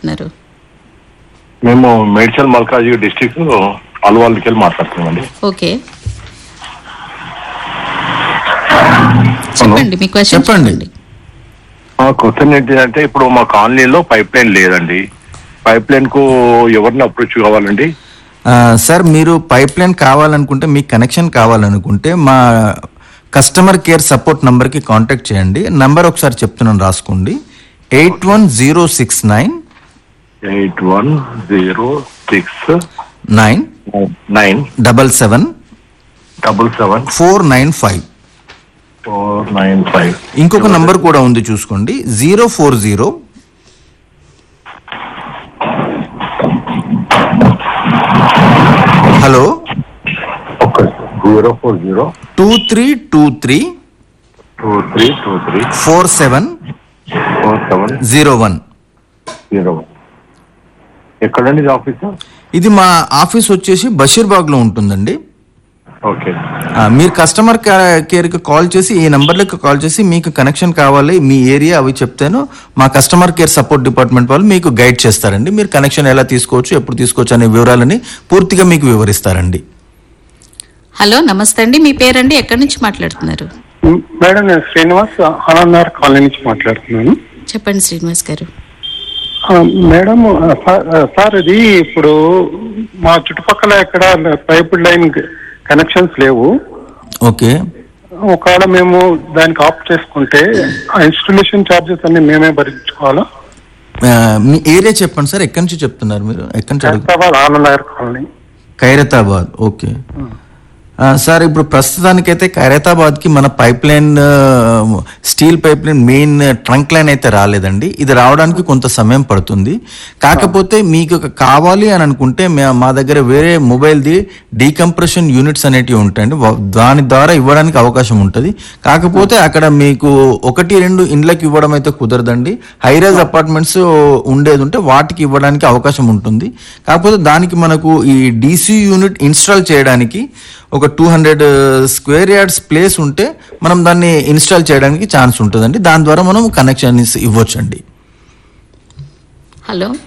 మాట్లాడుతున్నారు మేము మేడ్చల్ మల్కాజ్గిరి డిస్టిక్ అల్వాల్కి వెళ్ళి మాట్లాడుతున్నామండి ఓకే చెప్పండి మీ క్వశ్చన్ చెప్పండి. చెప్పండి మా క్వశ్చన్ ఏంటంటే ఇప్పుడు మా కాలనీలో పైప్ లైన్ లేదండి పైప్ లైన్ కు ఎవరిని అప్రోచ్ కావాలండి ఆ, సార్ మీరు పైప్ లైన్ కావాలనుకుంటే మీకు కనెక్షన్ కావాలనుకుంటే మా కస్టమర్ కేర్ సపోర్ట్ నంబర్కి కాంటాక్ట్ చేయండి నంబర్ ఒకసారి చెప్తున్నాను రాసుకోండి eight one zero six nine eight one zero six nine nine double seven double seven four nine five four nine five ఇంకొక నంబర్ కూడా ఉంది చూసుకోండి zero four zero hello okay zero four zero two three two three two three two three four seven four seven zero one zero one ఎక్కడండి ఇది office ఇది మా office వచ్చేసి బషీర్బాగ్లో ఉంటుందండి ఓకే ఆ, మీరు కస్టమర్ కే- కేర్కి కాల్ చేసి ఈ నెంబర్లకు కాల్ చేసి మీకు కనెక్షన్ కావాలి మీ ఏరియా అవి చెప్తాను మా కస్టమర్ కేర్ సపోర్ట్ డిపార్ట్మెంట్ వాళ్ళు మీకు గైడ్ చేస్తారండి మీరు కనెక్షన్ ఎలా తీసుకోవచ్చు ఎప్పుడు తీసుకోవచ్చు అనే వివరాలని పూర్తిగా మీకు వివరిస్తారండి హలో నమస్తే అండి మీ పేరండి ఎక్కడి నుంచి మాట్లాడుతున్నారు మేడం నేను శ్రీనివాస్ ఆనందనగర్ కాలనీ నుంచి మాట్లాడుతున్నాను చెప్పండి శ్రీనివాస్ గారు ఆ, మేడం ఆ, సార్- ఆ, సార్ ఇది ఇప్పుడు మా చుట్టుపక్కల ఎక్కడ పైప్ లైన్ కనెక్షన్స్ లేవు ఓకే ఒకవేళ మేము దానికి ఆఫ్ చేసుకుంటే ఆ ఇన్స్టలేషన్ ఛార్జెస్ అన్ని మేమే భరించుకోవాలా ఆ, మీ ఏరియా చెప్పండి సార్ ఎక్కడి నుంచి చెప్తున్నారు మీరు ఎక్కడి నుంచి అడుగు హైదరాబాద్ ఆనందనగర్ కాలనీ ఖైరతాబాద్ ఓకే ఆ, సార్ ఇప్పుడు ప్రస్తుతానికైతే ఖైరతాబాద్కి మన పైప్ లైన్ ఆ, steel pipeline main trunk line అయితే రాలేదండి ఇది రావడానికి కొంత సమయం పడుతుంది కాకపోతే మీకు ఒక కావాలి అని అనుకుంటే మే- మా దగ్గర వేరే మొబైల్ది డీకంప్రెషన్ యూనిట్స్ అనేటివి ఉంటాయండి వా- దాని ద్వారా ఇవ్వడానికి అవకాశం ఉంటుంది కాకపోతే అక్కడ మీకు ఒకటి రెండు ఇండ్లకి ఇవ్వడం అయితే కుదరదండి హైరైజ్ అపార్ట్మెంట్స్ ఉండేది ఉంటే వాటికి ఇవ్వడానికి అవకాశం ఉంటుంది కాకపోతే దానికి మనకు ఈ డీసీ యూనిట్ ఇన్స్టాల్ చేయడానికి ఒక two hundred square yards place ఉంటే మనం దాన్ని ఇన్స్టాల్ చేయడానికి ఛాన్స్ ఉంటుందండి దాని ద్వారా మనం కనెక్షన్ ఇవ్వచ్చండి హలో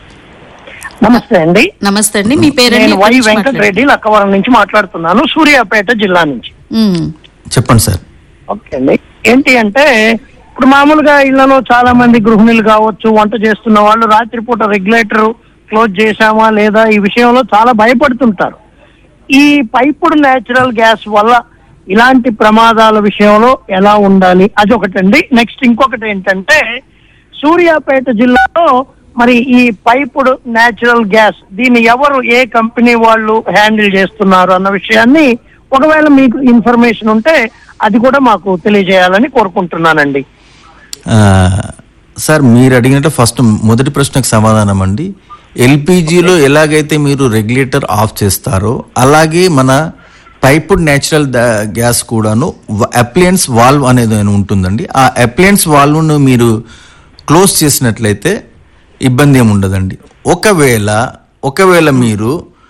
నమస్తే అండి నమస్తే అండి మీ పేరండి నేను ఎక్కడి వై నుంచి వెంకటరెడ్డి లక్కవరం నుంచి మాట్లాడుతున్నాను సూర్యాపేట జిల్లా నుంచి మాట్లాడు- మ్మ్. చెప్పండి సార్ ఓకే అండి ఏంటి అంటే ఇప్పుడు మామూలుగా ఇళ్లలో చాలా మంది గృహిణులు కావచ్చు వంట చేస్తున్న వాళ్ళు రాత్రిపూట రెగ్యులేటర్ క్లోజ్ చేశామా లేదా ఈ విషయంలో చాలా భయపడుతుంటారు ఈ పైపుడు నేచురల్ గ్యాస్ వల్ల ఇలాంటి ప్రమాదాల విషయంలో ఎలా ఉండాలి అది ఒకటండి నెక్స్ట్ ఇంకొకటి ఏంటంటే సూర్యాపేట జిల్లాలో మరి ఈ పైపుడు నేచురల్ గ్యాస్ దీన్ని ఎవరు ఏ కంపెనీ వాళ్ళు హ్యాండిల్ చేస్తున్నారు అన్న విషయాన్ని ఒకవేళ మీకు ఇన్ఫర్మేషన్ ఉంటే అది కూడా మాకు తెలియజేయాలని కోరుకుంటున్నానండి ఆ, సార్ మీరు అడిగినట్టు ఫస్ట్ మొదటి ప్రశ్నకు సమాధానం అండి ఎల్పిజిలో ఎలాగైతే మీరు రెగ్యులేటర్ ఆఫ్ చేస్తారో అలాగే మన పైపుడ్ న్యాచురల్ గ్యాస్ కూడాను అప్లయన్స్ వాల్వ్ అనేది ఉంటుందండి ఆ అప్లయన్స్ వాల్వ్ను మీరు క్లోజ్ చేసినట్లయితే ఇబ్బంది ఏమి ఉండదండి ఒకవేళ ఒకవేళ మీరు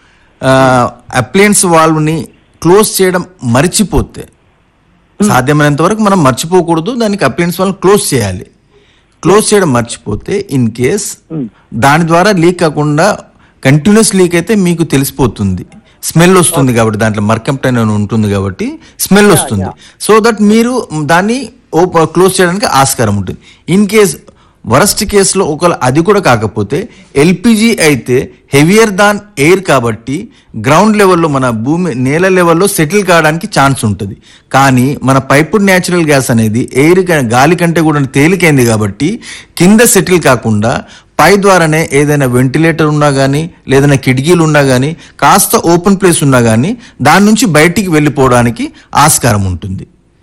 అప్లయన్స్ వాల్వ్ని క్లోజ్ చేయడం మర్చిపోతే సాధ్యమైనంత వరకు మనం మర్చిపోకూడదు దానికి అప్లయన్స్ వాళ్ళు క్లోజ్ చేయాలి క్లోజ్ చేయడం మర్చిపోతే ఇన్ కేస్ దాని ద్వారా లీక్ కాకుండా కంటిన్యూస్ లీక్ అయితే మీకు తెలిసిపోతుంది స్మెల్ వస్తుంది కాబట్టి దాంట్లో మర్కంప్టైన్ అని ఉంటుంది కాబట్టి స్మెల్ వస్తుంది సో దట్ మీరు దాన్ని ఓప క్లోజ్ చేయడానికి ఆస్కారం ఉంటుంది ఇన్ కేస్ వరస్ట్ కేసులో ఒకవేళ అది కూడా కాకపోతే ఎల్పిజి అయితే హెవియర్ దాన్ ఎయిర్ కాబట్టి గ్రౌండ్ లెవెల్లో మన భూమి నేల లెవెల్లో సెటిల్ కావడానికి ఛాన్స్ ఉంటుంది కానీ మన పైపుడ్ న్యాచురల్ గ్యాస్ అనేది ఎయిర్ క- గాలి కంటే కూడా తేలికైంది కాబట్టి కింద సెటిల్ కాకుండా పై ద్వారానే ఏదైనా వెంటిలేటర్ ఉన్నా కానీ లేదైనా కిటికీలు ఉన్నా కానీ కాస్త ఓపెన్ ప్లేస్ ఉన్నా కానీ దాని నుంచి బయటికి వెళ్ళిపోవడానికి ఆస్కారం ఉంటుంది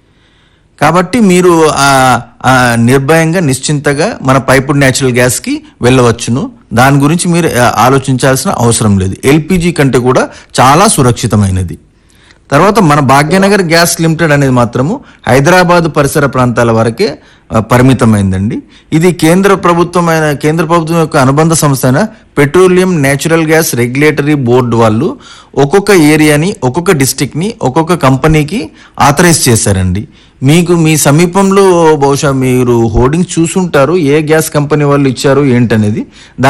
కాబట్టి మీరు ఆ, ఆ, నిర్భయంగా నిశ్చింతగా మన పైపుడ్ న్యాచురల్ గ్యాస్కి వెళ్ళవచ్చును దాని గురించి మీరు ఆ, ఆలోచించాల్సిన అవసరం లేదు ఎల్పిజి కంటే కూడా చాలా సురక్షితమైనది తర్వాత మన భాగ్యనగర్ గ్యాస్ లిమిటెడ్ అనేది మాత్రము హైదరాబాద్ పరిసర ప్రాంతాల వరకే ఆ, పరిమితమైందండి ఇది కేంద్ర ప్రభుత్వమైన కేంద్ర ప్రభుత్వం యొక్క అనుబంధ సంస్థ అయిన petroleum natural gas regulatory board వాళ్ళు ఒక్కొక్క ఏరియాని ఒక్కొక్క డిస్టిక్ని ఒక్కొక్క కంపెనీకి ఆథరైజ్ చేశారండి మీకు మీ సమీపంలో బహుశా మీరు హోర్డింగ్స్ చూసుంటారు ఏ గ్యాస్ కంపెనీ వాళ్ళు ఇచ్చారు ఏంటనేది దాని